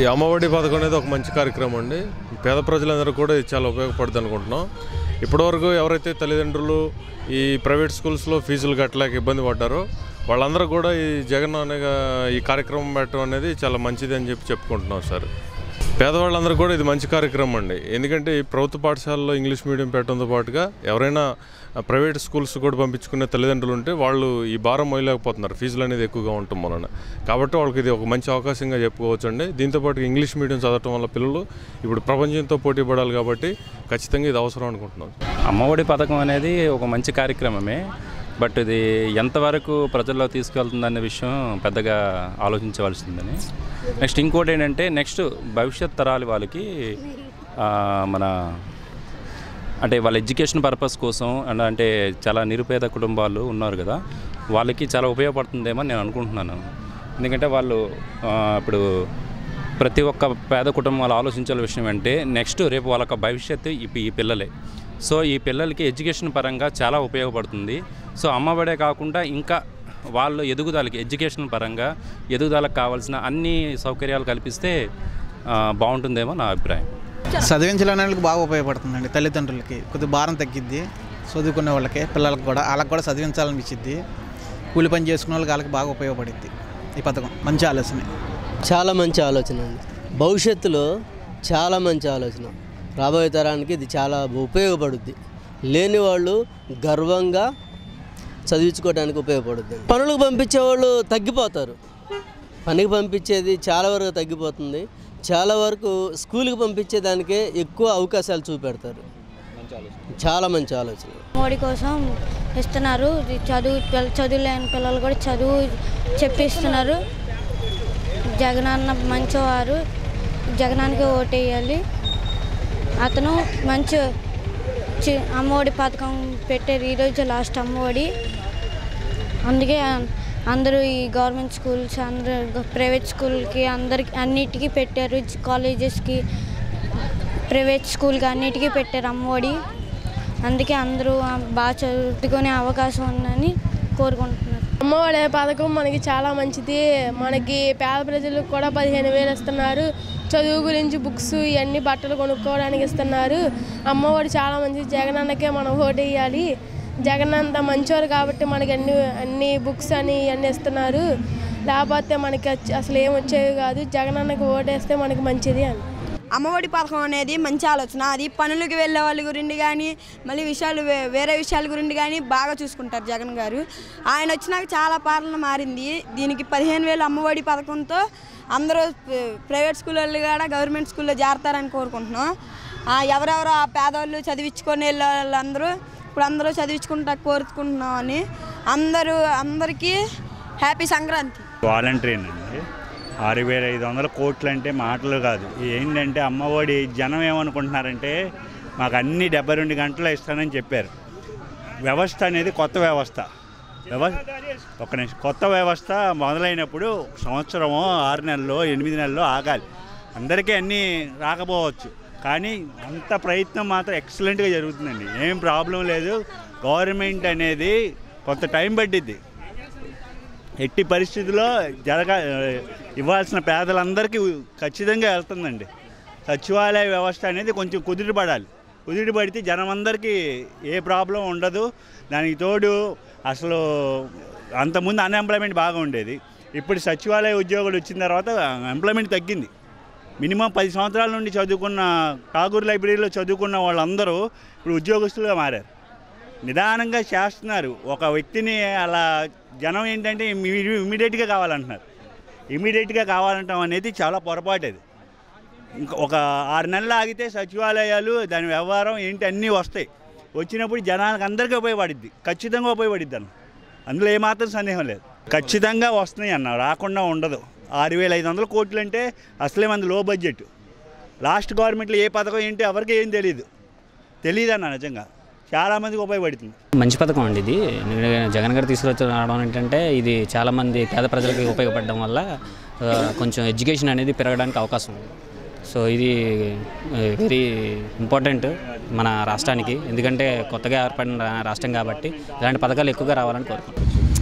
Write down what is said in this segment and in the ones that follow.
ఈ అమ్మఒడి పథకం అనేది ఒక మంచి కార్యక్రమం అండి పేద ప్రజలందరూ కూడా ఇది చాలా ఉపయోగపడుతుంది అనుకుంటున్నాం ఇప్పటివరకు ఎవరైతే తల్లిదండ్రులు ఈ ప్రైవేట్ స్కూల్స్లో ఫీజులు కట్టలేక ఇబ్బంది పడ్డారో వాళ్ళందరూ కూడా ఈ జగన్ అనే ఈ కార్యక్రమం పెట్టడం అనేది చాలా మంచిది అని చెప్పి చెప్పుకుంటున్నాం సార్ పేదవాళ్ళందరూ కూడా ఇది మంచి కార్యక్రమం అండి ఎందుకంటే ఈ ప్రభుత్వ పాఠశాలలో ఇంగ్లీష్ మీడియం పెట్టడంతో పాటుగా ఎవరైనా ప్రైవేట్ స్కూల్స్ కూడా పంపించుకునే తల్లిదండ్రులు ఉంటే వాళ్ళు ఈ భారం మోయలేకపోతున్నారు ఫీజులు అనేది ఎక్కువగా ఉండటం వలన కాబట్టి వాళ్ళకి ఇది ఒక మంచి అవకాశంగా చెప్పుకోవచ్చు అండి దీంతోపాటు ఇంగ్లీష్ మీడియం చదవటం వల్ల పిల్లలు ఇప్పుడు ప్రపంచంతో పోటీ పడాలి కాబట్టి ఖచ్చితంగా ఇది అవసరం అనుకుంటున్నాం అమ్మఒడి పథకం అనేది ఒక మంచి కార్యక్రమమే బట్ ఇది ఎంతవరకు ప్రజల్లో తీసుకెళ్తుందనే విషయం పెద్దగా ఆలోచించవలసిందని నెక్స్ట్ ఇంకోటి ఏంటంటే నెక్స్ట్ భవిష్యత్ తరాల వాళ్ళకి ఆ, మన అంటే వాళ్ళ ఎడ్యుకేషన్ పర్పస్ కోసం అండ్ అంటే చాలా నిరుపేద కుటుంబాలు ఉన్నారు కదా వాళ్ళకి చాలా ఉపయోగపడుతుందేమో నేను అనుకుంటున్నాను ఎందుకంటే వాళ్ళు ఆ, ఇప్పుడు ప్రతి ఒక్క పేద కుటుంబాలు ఆలోచించాల విషయం అంటే నెక్స్ట్ రేపు వాళ్ళ యొక్క భవిష్యత్తు ఈ పి- ఈ పిల్లలే సో ఈ పిల్లలకి ఎడ్యుకేషన్ పరంగా చాలా ఉపయోగపడుతుంది సో అమ్మఒడే కాకుండా ఇంకా వాళ్ళు ఎదుగుదలకి ఎడ్యుకేషన్ పరంగా ఎదుగుదలకు కావాల్సిన అన్ని సౌకర్యాలు కల్పిస్తే ఆ, బాగుంటుందేమో నా అభిప్రాయం చదివించలేని వాళ్ళకి బాగా ఉపయోగపడుతుందండి తల్లిదండ్రులకి కొద్దిగా భారం తగ్గిద్ది చదువుకునే వాళ్ళకి పిల్లలకు కూడా వాళ్ళకి కూడా చదివించాలనిపించిద్ది కూలి పని చేసుకునే వాళ్ళకి వాళ్ళకి బాగా ఉపయోగపడిద్ది ఈ పథకం మంచి ఆలోచన చాలా మంచి ఆలోచన అండి భవిష్యత్తులో చాలా మంచి ఆలోచన రాబోయే తరానికి ఇది చాలా ఉపయోగపడుద్ది లేని వాళ్ళు గర్వంగా చదివించుకోవడానికి ఉపయోగపడుద్ది పనులకు పంపించే వాళ్ళు తగ్గిపోతారు పనికి పంపించేది చాలా వరకు తగ్గిపోతుంది చాలా వరకు స్కూల్కి పంపించేదానికే ఎక్కువ అవకాశాలు చూపెడతారు చాలా మంచి ఆలోచన మోడీ కోసం ఇస్తున్నారు ఇది చదువు పిల్ల- చదువు లేని పిల్లలు కూడా చదువు చెప్పిస్తున్నారు జగనన్న మంచివారు జగనానికి ఓటేయాలి అతను మంచి చి- అమ్మఒడి పథకం పెట్టారు ఈరోజు లాస్ట్ అమ్మఒడి అందుకే అందరూ ఈ గవర్నమెంట్ స్కూల్స్ అందరూ ప్రైవేట్ స్కూల్కి అందరికి అన్నిటికీ పెట్టారు కాలేజెస్కి ప్రైవేట్ స్కూల్కి అన్నిటికీ పెట్టారు అమ్మఒడి అందుకే అందరూ ఆ, బాగా చదువుకునే అవకాశం ఉందని కోరుకుంటున్నారు అమ్మఒడి పథకం మనకి చాలా మంచిది మనకి పేద ప్రజలకు కూడా పదిహేను వేలు ఇస్తున్నారు చదువు గురించి బుక్స్ ఇవన్నీ బట్టలు కొనుక్కోవడానికి ఇస్తున్నారు అమ్మఒడి చాలా మంచిది జగన్ అన్నకే మనం ఓటు వేయాలి జగన్ అంత మంచివారు కాబట్టి మనకి అన్ని అన్ని బుక్స్ అని ఇవన్నీ ఇస్తున్నారు లేకపోతే మనకి అచ్చ- అసలు ఏం వచ్చేవి కాదు జగన్ అన్నకి ఓటేస్తే మనకి మంచిది అని అమ్మఒడి పథకం అనేది మంచి ఆలోచన అది పనులకు వెళ్ళే వాళ్ళ గురించి కానీ మళ్ళీ విషయాలు వే- వేరే విషయాల గురించి కానీ బాగా చూసుకుంటారు జగన్ గారు ఆయన వచ్చినాక చాలా పాలన మారింది దీనికి పదిహేను వేలు అమ్మఒడి పథకంతో అందరూ ప్ర- ప్రైవేట్ స్కూళ్ళు కూడా గవర్నమెంట్ స్కూల్లో చేరతారని కోరుకుంటున్నాం ఆ, ఎవరెవరు ఆ పేదవాళ్ళు చదివించుకొని వెళ్ళే వాళ్ళందరూ ఇప్పుడు అందరూ చదివించుకుంటా కోరుకుంటున్నామని అందరూ అందరికీ హ్యాపీ సంక్రాంతి వాలంటరీనండి ఆరు వేల ఐదు వందల కోట్లు అంటే మాటలు కాదు ఏంటంటే అమ్మఒడి జనం ఏమనుకుంటున్నారంటే మాకు అన్ని డెబ్బై రెండు గంటలు ఇస్తానని చెప్పారు వ్యవస్థ అనేది కొత్త వ్యవస్థ వ్యవస్థ ఒక నిమిషం కొత్త వ్యవస్థ మొదలైనప్పుడు సంవత్సరమో ఆరు నెలల్లో ఎనిమిది నెలల్లో ఆగాలి అందరికీ అన్నీ రాకపోవచ్చు కానీ అంత ప్రయత్నం మాత్రం ఎక్సలెంట్గా జరుగుతుందండి ఏం ప్రాబ్లం లేదు గవర్నమెంట్ అనేది కొంత టైం పట్టిద్ది ఎట్టి పరిస్థితుల్లో జరగ ఇవ్వాల్సిన పేదలందరికీ ఖచ్చితంగా వెళ్తుందండి సచివాలయ వ్యవస్థ అనేది కొంచెం కుదిరి పడాలి కుదిరి పడితే జనం అందరికీ ఏ ప్రాబ్లం ఉండదు దానికి తోడు అసలు అంతకుముందు అన్ఎంప్లాయ్మెంట్ బాగా ఉండేది ఇప్పుడు సచివాలయ ఉద్యోగులు వచ్చిన తర్వాత ఎంప్లాయ్మెంట్ తగ్గింది మినిమం పది సంవత్సరాల నుండి చదువుకున్న ఠాగూర్ లైబ్రరీలో చదువుకున్న వాళ్ళందరూ ఇప్పుడు ఉద్యోగస్తులుగా మారారు నిదానంగా చేస్తున్నారు ఒక వ్యక్తిని అలా జనం ఏంటంటే ఇమీడియట్గా కావాలంటున్నారు ఇమీడియట్గా కావాలంటాం అనేది చాలా పొరపాటు అది ఇంకా ఒక ఆరు నెలలు ఆగితే సచివాలయాలు దాని వ్యవహారం ఏంటి అన్నీ వస్తాయి వచ్చినప్పుడు జనానికి అందరికీ ఉపయోగపడిద్ది ఖచ్చితంగా ఉపయోగపడిద్ది అన్న అందులో ఏమాత్రం సందేహం లేదు ఖచ్చితంగా వస్తున్నాయి అన్న రాకుండా ఉండదు ఆరు వేల ఐదు వందల కోట్లు అంటే అసలే మంది లో బడ్జెట్ లాస్ట్ గవర్నమెంట్లో ఏ పథకం ఏంటి ఎవరికి ఏం తెలియదు తెలియదు అన్న నిజంగా చాలామందికి ఉపయోగపడుతుంది మంచి పథకం అండి ఇది ఎందుకంటే జగన్ గారు తీసుకొచ్చి రావడం ఏంటంటే ఇది చాలామంది పేద ప్రజలకు ఉపయోగపడడం వల్ల ఆ, కొంచెం ఎడ్యుకేషన్ అనేది పెరగడానికి అవకాశం ఉంది సో ఇది వెరీ ఇంపార్టెంట్ మన రాష్ట్రానికి ఎందుకంటే కొత్తగా ఏర్పడిన రా- రాష్ట్రం కాబట్టి ఇలాంటి పథకాలు ఎక్కువగా రావాలని కోరుకుంటున్నాను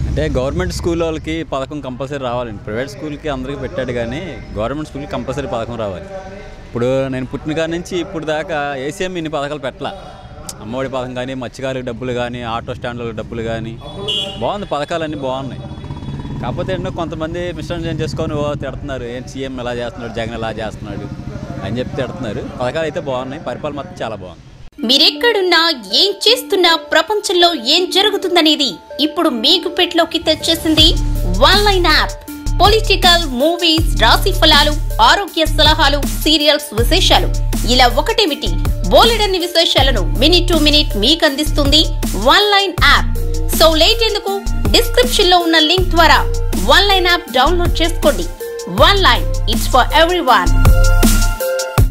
అంటే గవర్నమెంట్ స్కూల్ వాళ్ళకి పథకం కంపల్సరీ రావాలండి ప్రైవేట్ స్కూల్కి అందరికీ పెట్టాడు కానీ గవర్నమెంట్ స్కూల్కి కంపల్సరీ పథకం రావాలి ఇప్పుడు నేను పుట్టిన కాడ నుంచి ఇప్పుడు దాకా ఏసీఎం ఇన్ని పథకాలు పెట్టలా అమ్మఒడి పథకం కానీ మత్స్యకారులకు డబ్బులు కానీ ఆటో స్టాండ్లకు డబ్బులు కానీ బాగుంది పథకాలన్నీ బాగున్నాయి కాకపోతే ఏంటో కొంతమంది మిస్టర్జన్ చేసుకొని ఓ తిడుతున్నారు ఏం సీఎం ఎలా చేస్తున్నాడు జగన్ ఎలా చేస్తున్నాడు అని చెప్పి తిడుతున్నారు పథకాలు అయితే బాగున్నాయి పరిపాలన మాత్రం చాలా బాగుంది మీరెక్కడున్నా ఏం చేస్తున్నా ప్రపంచంలో ఏం జరుగుతుందనేది ఇప్పుడు మీ గుప్పెట్లోకి తెచ్చేసింది one line app political movies రాశి ఫలాలు ఆరోగ్య సలహాలు సీరియల్స్ విశేషాలు ఇలా ఒకటేమిటి బోలెడన్ని విశేషాలను మినిట్ టు మినిట్ మీకు అందిస్తుంది one line app so late ఎందుకు డిస్క్రిప్షన్ లో ఉన్న లింక్ ద్వారా వన్ లైన్ యాప్ డౌన్లోడ్ చేసుకోండి one line it's for every